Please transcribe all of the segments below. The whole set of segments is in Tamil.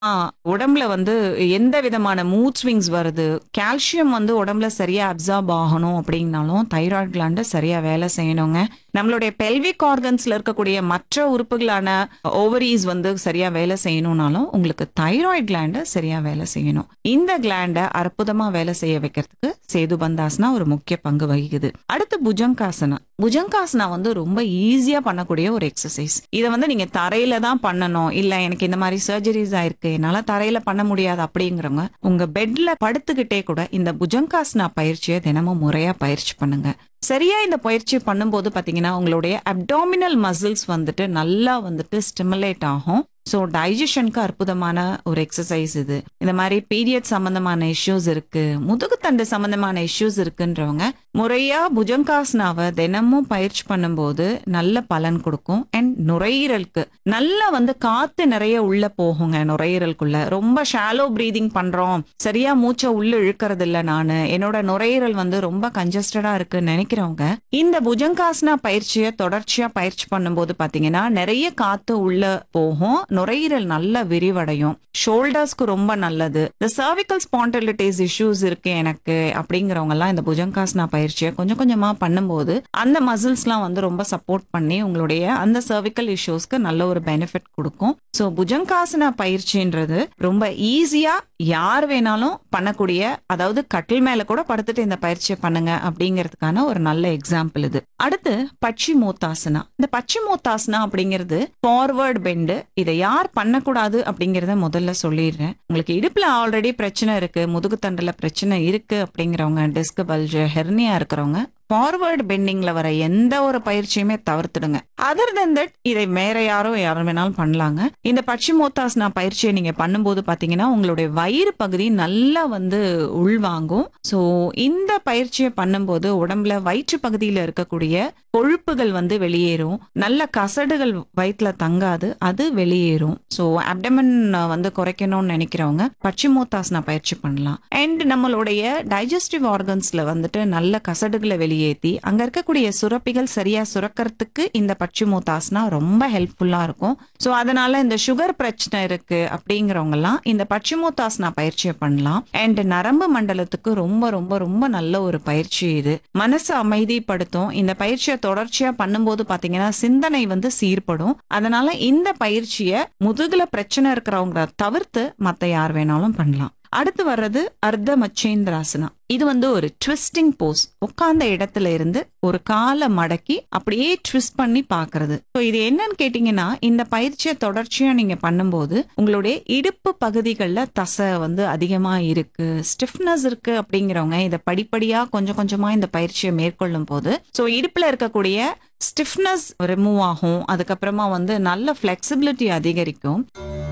உடம்புல வந்து எந்த விதமான மூட் ஸ்விங்ஸ் வருது கால்சியம் வந்து உடம்புல சரியா அப்சார்ப் ஆகணும் அப்படின்னாலும் தைராய்டு கிளாண்ட சரியா வேலை செய்யணுங்க நம்மளுடைய பெல்விக் ஆர்கன்ஸ்ல இருக்கக்கூடிய மற்ற உறுப்புகளான ஓவரீஸ் வந்து சரியா வேலை செய்யணும்னாலும் உங்களுக்கு தைராய்டு கிளாண்ட சரியா வேலை செய்யணும் இந்த கிளாண்ட அற்புதமா வேலை செய்ய வைக்கிறதுக்கு சேது பந்தாசனா ஒரு முக்கிய பங்கு வகிக்குது அடுத்து புஜங்காசனா புஜங்காசனா வந்து ரொம்ப ஈஸியா பண்ணக்கூடிய ஒரு எக்ஸசைஸ் இதை வந்து நீங்க தரையில தான் பண்ணணும் இல்ல எனக்கு இந்த மாதிரி சர்ஜரிஸ் ஆயிருக்கு என்னால தரையில பண்ண முடியாது அப்படிங்கிறவங்க உங்க பெட்ல படுத்துக்கிட்டே கூட இந்த புஜங்காசனா பயிற்சியை தினமும் முறையா பயிற்சி பண்ணுங்க சரியா இந்த பயிற்சி பண்ணும்போது பாத்தீங்கன்னா உங்களுடைய அப்டாமினல் மசில்ஸ் வந்துட்டு நல்லா வந்துட்டு ஸ்டிமுலேட் ஆகும் ஸோ டைஜஷனுக்கு அற்புதமான ஒரு எக்ஸசைஸ் இது இந்த மாதிரி பீரியட் சம்பந்தமான இஷ்யூஸ் இருக்கு முதுகுத்தண்டு சம்பந்தமான இஷ்யூஸ் இருக்குன்றவங்க முறையா புஜங்காசனாவை தினமும் பயிற்சி பண்ணும்போது நல்ல பலன் கொடுக்கும் அண்ட் நுரையீரலுக்கு நல்லா வந்து காத்து நிறைய உள்ள போகுங்க நுரையீரலுக்குள்ள ரொம்ப ஷாலோ பிரீதிங் பண்றோம் சரியா மூச்சை உள்ள இழுக்கிறது இல்ல நானு என்னோட நுரையீரல் வந்து ரொம்ப கன்ஜஸ்டடா இருக்குன்னு நினைக்கிறவங்க இந்த புஜங்காசனா பயிற்சியை தொடர்ச்சியா பயிற்சி பண்ணும்போது பாத்தீங்கன்னா நிறைய காத்து உள்ள போகும் நுரையீரல் நல்ல விரிவடையும் ஷோல்டர்ஸ்க்கு ரொம்ப நல்லது இந்த சர்விக்கல் ஸ்பாண்டிலிட்டிஸ் இஷ்யூஸ் இருக்கு எனக்கு அப்படிங்கிறவங்க எல்லாம் இந்த புஜங்காசனா பயிற்சியை கொஞ்சம் கொஞ்சமா பண்ணும்போது அந்த மசில்ஸ்லாம் வந்து ரொம்ப சப்போர்ட் பண்ணி உங்களுடைய அந்த சர்விக்கல் இஷ்யூஸ்க்கு நல்ல ஒரு பெனிஃபிட் கொடுக்கும் ஸோ புஜங்காசனா பயிற்சின்றது ரொம்ப ஈஸியா யார் வேணாலும் பண்ணக்கூடிய அதாவது கட்டில் மேல கூட படுத்துட்டு இந்த பயிற்சியை பண்ணுங்க அப்படிங்கிறதுக்கான ஒரு நல்ல எக்ஸாம்பிள் இது அடுத்து பச்சி மூத்தாசனா இந்த பச்சி மூத்தாசனா அப்படிங்கிறது ஃபார்வர்ட் பெண்டு இதை யார் பண்ணக்கூடாது அப்படிங்கறத முதல்ல சொல்லிடுறேன் உங்களுக்கு இடுப்புல ஆல்ரெடி பிரச்சனை இருக்கு முதுகுத்தண்டுல பிரச்சனை இருக்கு அப்படிங்கிறவங்க டிஸ்க் பல்ஜ் ஹெர்னியா இருக்கிறவங்க ஃபார்வர்டு பெண்டிங்ல வர எந்த ஒரு பயிற்சியுமே தவிர்த்துடுங்க அதர் தென் தட் இதை வேற யாரோ யாரும் வேணாலும் பண்ணலாங்க இந்த பட்சிமோத்தாசனா பயிற்சியை நீங்க பண்ணும்போது பாத்தீங்கன்னா உங்களுடைய வயிறு பகுதி நல்லா வந்து உள்வாங்கும் ஸோ இந்த பயிற்சியை பண்ணும்போது உடம்புல வயிற்று பகுதியில் இருக்கக்கூடிய கொழுப்புகள் வந்து வெளியேறும் நல்ல கசடுகள் வயிற்றுல தங்காது அது வெளியேறும் ஸோ அப்டமன் வந்து குறைக்கணும்னு நினைக்கிறவங்க பச்சிமோத்தாசனா பயிற்சி பண்ணலாம் அண்ட் நம்மளுடைய டைஜஸ்டிவ் ஆர்கன்ஸ்ல வந்துட்டு நல்ல கசடுகளை வெளியேற்றி அங்க இருக்கக்கூடிய சுரப்பிகள் சரியா சுரக்கிறதுக்கு இந்த பச்சிமோத்தாசனா ரொம்ப ஹெல்ப்ஃபுல்லா இருக்கும் ஸோ அதனால இந்த சுகர் பிரச்சனை இருக்கு அப்படிங்கிறவங்க எல்லாம் இந்த பச்சிமோத்தாசனா பயிற்சியை பண்ணலாம் அண்ட் நரம்பு மண்டலத்துக்கு ரொம்ப ரொம்ப ரொம்ப நல்ல ஒரு பயிற்சி இது மனசை அமைதிப்படுத்தும் இந்த பயிற்சியை தொடர்ச்சியா பண்ணும்போது பாத்தீங்கன்னா சிந்தனை வந்து சீர்படும் அதனால இந்த பயிற்சியை முதுகுல பிரச்சனை இருக்கிறவங்க தவிர்த்து மத்த யார் வேணாலும் பண்ணலாம் அடுத்து வர்றது அர்த்த மச்சேந்திராசனா இது வந்து ஒரு ட்விஸ்டிங் போஸ் உட்கார்ந்த இடத்துல இருந்து ஒரு காலை மடக்கி அப்படியே ட்விஸ்ட் பண்ணி பாக்குறது ஸோ இது என்னன்னு கேட்டீங்கன்னா இந்த பயிற்சியை தொடர்ச்சியா நீங்க பண்ணும்போது உங்களுடைய இடுப்பு பகுதிகளில் தசை வந்து அதிகமா இருக்கு ஸ்டிஃப்னஸ் இருக்கு அப்படிங்கிறவங்க இதை படிப்படியா கொஞ்சம் கொஞ்சமா இந்த பயிற்சியை மேற்கொள்ளும் போது ஸோ இடுப்புல இருக்கக்கூடிய ஸ்டிஃப்னஸ் ரிமூவ் ஆகும் அதுக்கப்புறமா வந்து நல்ல ஃபிளெக்சிபிலிட்டி அதிகரிக்கும்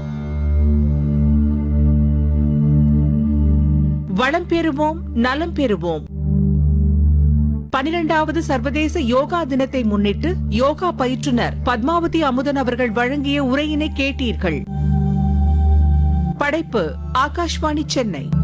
வளம் பெறுவோம் நலம் பெறுவோம் பனிரெண்டாவது சர்வதேச யோகா தினத்தை முன்னிட்டு யோகா பயிற்றுனர் பத்மாவதி அமுதன் அவர்கள் வழங்கிய உரையினை கேட்டீர்கள் படைப்பு ஆகாஷ்வாணி சென்னை